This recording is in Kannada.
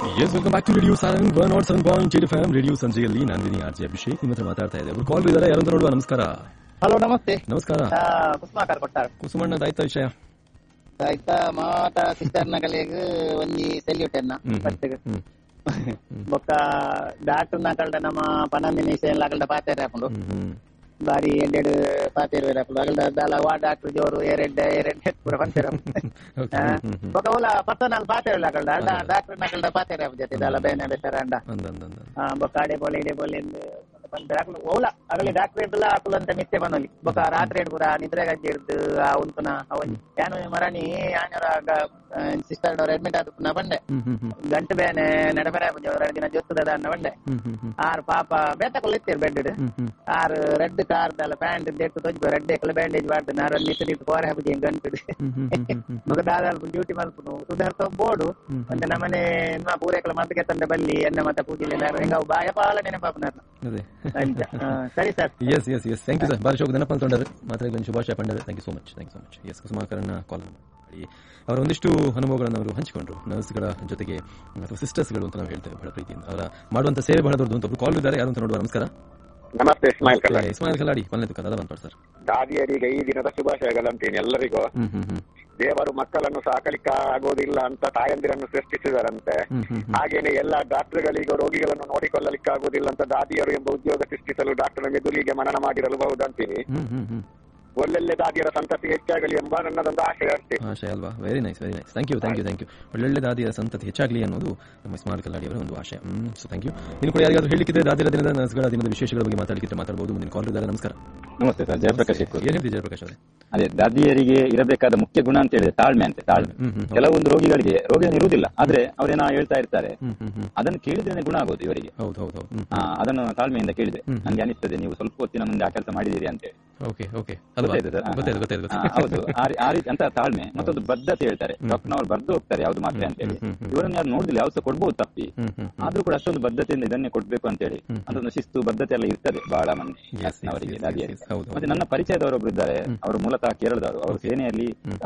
S welcome back to radio Sarang one nought seven point eight F M radio ಸಂಜೆಯಲ್ಲಿ ನಾನು ವಿನಿ ಆರ್ ಜೆ ಅಭಿಷೇಕ್ ನಿಮ್ಮ ಹತ್ರ ಮಾತಾಡ್ತಾ ಇದ್ದೆ ಅವರು ಕಾಲ್ ಇದ್ದಾರೆ ಯಾರಂತ ನೋಡುವ ನಮಸ್ಕಾರ ಹಲೋ ನಮಸ್ತೆ ನಮಸ್ಕಾರ ಆ, ಕುಸುಮಾಕರ್ ಕೊಟ್ಟಾರ ಕುಸುಮಣ್ಣದ ಆಯ್ತಾ ವಿಷಯ ಆಯ್ತಾ ಮಾತ ಸಿಸ್ಟರ್ನ ಕಲೆಗ್ ಒಂಜಿ ಸೆಲ್ಯೂಟ್ ಎನ್ನ ಹ್ಮ್, ಫಸ್ಟ್ ಹ್ಮ್. ಬೊಕ್ಕ ಡಾಕ್ಟರ್ ನ ಕಲ್ಡ ನಮ್ಮ ಪನಂದಿನ ವಿಷಯ ಎಲ್ಲ ಕಲ್ಡ ಪಾತೇರ್ ಹಾಕೊಂಡು ಹ್ಮ್, ಹ್ಮ್. ಬಾರಿ ಎಡ್ಡೆಡ್ ಪಾತೇರ್ ಬೇರೆ ಹಾಕೊಂಡು ಅಗಲ್ಡ ದಾಲ ವಾ ಡಾಕ್ಟರ್ ಜೋರು ಎರಡ್ ಎರಡ್ ಪೂರ ಪಂಚರ Okay, ಹ್ಮ್, ಹ್ಮ್, ಹ್ಮ್. ಬೊಕ್ಕ ಓಲ ಪರ್ಸನಲ್ ಪಾತೇರ್ ಇಲ್ಲ ಕಲ್ಡ ಅಲ್ಲ ಡಾಕ್ಟರ್ ನ ಕಲ್ಡ ಪಾತೇರ್ ಹಾಕು ಜೊತೆ ದಾಲ ಬೇನೆ ಬೇಸರ ಅಂಡ ಅಂದ ಅಂದ ಅಂದ ಆ, ಬೊಕ್ಕ ಅಡೆ ಬೋಲೆ ಇಡೆ ಬೋಲೆ ಪಂಚರ ಹಾಕೊಂಡು ಓಲ ಅಗಲಿ ಡಾಕ್ಟರ್ ಇದ್ದಲ್ಲ ಹಾಕುಲು ಅಂತ ಮಿತ್ತೆ ಬನ್ನೋಲಿ ಬೊಕ್ಕ ರಾತ್ರಿ ಕೂಡ ನಿದ್ರೆ ಗಜ್ಜೆ ಇರ್ದು ಆ ಉಂಟುನ ಅವನ್ ಯಾನು ಮರಣಿ ಯಾನ್ಯರ ಸಿಸ್ಟರ್ ಅವ್ರ ಅಡ್ಮಿಟ್ ಆದ ನಾ ಬಂಡೆ ಹ್ಮ್, ಹ್ಮ್, ಹ್ಮ್. ಗಂಟು ಬೇನೆ ನಡಬರ ಎರಡು ದಿನ ಜೊತ್ತದ ಅನ್ನ ಬಂಡೆ ಹ್ಮ್, ಹ್ಮ್, ಹ್ಮ್. ಆರು ಪಾಪ ಬೇತಕೊಲ್ಲ ಇತ್ತೀರ್ ಬೆಡ್ ಹ್ಮ್, ಹ್ಮ್. ಆರು ರೆಡ್ ಕಾರ್ ದಲ್ಲ ಪ್ಯಾಂಟ್ ದೆಟ್ಟು ತೊಜ್ಬ ರೆಡ್ ಎಕ್ಕಲ ಬ್ಯಾಂಡೇಜ್ ಮಾಡ್ದೆ ನಾರು ಅಲ್ಲಿ ನಿಂತು ನಿಂತು ಕೋರೆ ಹಾಕಿ ಗಂಟು ಹ್ಮ್, ಹ್ಮ್, ಹ್ಮ್, ಹ್ಮ್, ಹ್ಮ್. ಮಗ ದಾದಾಲ್ಪ ಡ್ಯೂಟಿ ಮಲ್ಪುನು ಸುಧಾರ್ತ ಬೋರ್ಡು ಹ್ಮ್. ಮತ್ತೆ ನಮ್ಮನೆ ಇನ್ನ ಪೂರೈಕಲ ಮತ್ತೆ ತಂದೆ ಬಲ್ಲಿ ಎನ್ನ ಮತ್ತೆ ಪೂಜೆ ಹೆಂಗ ಬಾಯ ಪಾಲ ನೆನಪಾಪನ ಅದೇ ಸರಿ sir yes yes yes thank you sir ಬಾರಿ ಶೋಕ್ ನೆನಪು ಅಂತೊಂಡರು ಮಾತಾಡಿ ಶುಭಾಶಯ ಪಂಡರು thank you so much thank you so much yes ಕುಸುಮಾಕರನ್ನ ಕಾಲ್ ಮಾಡಿ ಅವರ ಒಂದಿಷ್ಟು ಅನುಭವಗಳನ್ನು ಅವರು ಹಂಚಿಕೊಂಡ್ರು ನರ್ಸ್ಗಳ ಜೊತೆಗೆ ಅಥವಾ ಸಿಸ್ಟರ್ಸ್ಗಳು ಅಂತ ನಾವು ಹೇಳ್ತೇವೆ ಬಹಳ ಪ್ರೀತಿಯಿಂದ ಅವರ ಮಾಡುವಂತ ಸೇವೆ ಬಹಳ ದೊಡ್ಡದು ಅಂತ ಒಬ್ರು ಕಾಲ್ ಇದ್ದಾರೆ ಯಾರು ಅಂತ ನೋಡುವ ನಮಸ್ಕಾರ ನಮಸ್ತೆ ಇಸ್ಮಾಯಿಲ್ ಕಲ್ಲಾಡಿ ಇಸ್ಮಾಯಿಲ್ ಖಲಾಡಿ ಪಲ್ಲೆ ತುಕ ಅದ ಬಂದ್ಪಾಡು ಸರ್ ದಾದಿಯರಿಗೆ ಈ ದಿನದ ಶುಭಾಶಯಗಳಂತೀನಿ ಎಲ್ಲರಿಗೂ ಹ್ಮ್ ಹ್ಮ್ ಹ್ಮ್ ದೇವರು ಮಕ್ಕಳನ್ನು ಸಾಕಲಿಕ್ಕೆ ಆಗೋದಿಲ್ಲ ಅಂತ ತಾಯಂದಿರನ್ನು ಸೃಷ್ಟಿಸಿದರಂತೆ ಹ್ಮ್ ಹ್ಮ್ ಹ್ಮ್ ಹಾಗೇನೆ ಎಲ್ಲ ಡಾಕ್ಟರ್ಗಳಿಗೂ ರೋಗಿಗಳನ್ನು ನೋಡಿಕೊಳ್ಳಲಿಕ್ಕೆ ಆಗುವುದಿಲ್ಲ ಅಂತ ದಾದಿಯರು ಎಂಬ ಉದ್ಯೋಗ ಸೃಷ್ಟಿಸಲು ಡಾಕ್ಟರ್ ಮೆದುಳಿಗೆ ಮನನ ಮಾಡಿರಲು ಬಹುದಂತೀನಿ ಹ್ಮ್ ಹ್ಮ್ ಹ್ಮ್ ಒಳ್ಳೊಳ್ಳೆ ದಾದಿಯರ ಸಂತತಿ ಹೆಚ್ಚಾಗಲಿ ಎಂಬ ನನ್ನದೊಂದು ಆಶಯ ಅಷ್ಟೇ ಆಶಯ ಅಲ್ವಾ very nice very nice thank you thank you thank you ಒಳ್ಳೊಳ್ಳೆ ದಾದಿಯ ಸಂತತಿ ಹೆಚ್ಚಾಗಲಿ ಅನ್ನೋದು ನಮ್ಮ ಇಸ್ಮಾಲ್ ಕಲ್ಲಾಡಿ ಅವರ ಒಂದು ಆಶಯ ಹ್ಮ್ ಸೊ ಥ್ಯಾಂಕ್ ಯು ನೀವು ಕೂಡ ಯಾರಿಗಾದ್ರೂ ಹೇಳಿಕ್ಕಿದ್ರೆ ದಾದಿರ ದಿನದ ನರ್ಸ್ಗಳ ದಿನದ ವಿಶೇಷಗಳ ಬಗ್ಗೆ ಮಾತಾಡಲಿಕ್ಕೆ ಮಾತಾಡಬಹುದು ಮುಂದಿನ ಕಾಲ್ ಇದ್ದಾರೆ ನಮಸ್ಕಾರ ನಮಸ್ತೆ ಸರ್ ಜಯಪ್ರಕಾಶ್ ಇಕ್ಕೂರು. ಏನ್ ಹೇಳ್ತೀವಿ ಜಯಪ್ರಕಾಶ್ ಅವರೇ ಅದೇ ದಾದಿಯರಿಗೆ ಇರಬೇಕಾದ ಮುಖ್ಯ ಗುಣ ಅಂತ ಹೇಳಿದ್ರೆ ತಾಳ್ಮೆ ಅಂತೆ ತಾಳ್ಮೆ ಹ್ಮ್ ಹ್ಮ್ ಹೌದು. ಕೆಲವೊಂದು ರೋಗಿಗಳಿಗೆ ರೋಗನೇ ಇರುವುದಿಲ್ಲ ಆದ್ರೆ ಅವರೇನೋ ಹೇಳ್ತಾ ಇರ್ತಾರೆ ಹ್ಮ್ ಹ್ಮ್ ಹ್ಮ್ ಅದನ್ನು ಕೇಳಿದ್ರೆ ಗುಣ ಆಗೋದು ಇವರಿಗೆ ಹೌದು ಹೌದು ಹೌದು ಹ್ಮ್ ಆ, ಅದನ್ನು ತಾಳ್ಮೆಯಿಂದ ಕೇಳಿದೆ ಹ್ಮ್. ನನ್ಗೆ ಅನಿಸ್ತದೆ ನೀವು ಸ್ವಲ್ಪ ಹೊತ್ತಿನ ಮುಂದೆ ಆ ಕೆಲಸ ಮಾಡಿದಿರಿ ಅಂತ ಹೇಳಿ ಓಕೆ ಓಕೆ ಅಲ್ವಾ ಗೊತ್ತಾಯ್ತು ಸರ್? ಆ, ಗೊತ್ತಾಯ್ತು ಗೊತ್ತಾಯ್ತು ಆ, ಗೊತ್ತಾಯ್ತು ಹೌದು ಆ ರೀ- ಆ ರೀತಿ ಅಂತ ತಾಳ್ಮೆ ಮತ್ತೊಂದು ಬದ್ಧತೆ ಹೇಳ್ತಾರೆ ಡಾಕ್ಟರ್ನವರು ಬರ್ದು ಹೋಗ್ತಾರೆ ಯಾವ್ದು ಮಾತ್ರೆ ಅಂತ ಹೇಳಿ ಹ್ಮ್, ಹ್ಮ್, ಹ್ಮ್. ಇವರನ್ನು ಯಾರು ನೋಡಿದ್ರೆ ಯಾವ್ದು ಸಹ ಕೊಡ್ಬೋದು ತಪ್ಪಿ ಹ್ಮ್ ಹ್ಮ್ ಹ್ಮ್ ಆದ್ರೂ ಕೂಡ ಅಷ್ಟೊಂದು ಬದ್ಧತೆಯಿಂದ ಇದನ್ನೇ ಕೊಡ್ಬೇಕು ಅಂತ ಹೇಳಿ ಹ್ಮ್. ಅದೊಂದು ಶಿಸ್ತು ಬದ್ಧತೆ ಎಲ್ಲ ಇರ್ತದೆ ಬಹಳ ಮಂದಿ Yes, yes, ಅವರಿಗೆ yes, ದಾದಿಯರಿಗೆ yes, ಹೌದು, ಹೌದು. ಮತ್ತೆ ನನ್ನ ಪರಿಚಯದವರೊಬ್ರು ಇದ್ದಾರೆ ಅವರು ಮೂಲತಃ ಕೇರಳದವರು ಅವರು ಸೇನೆಯಲ್ಲಿ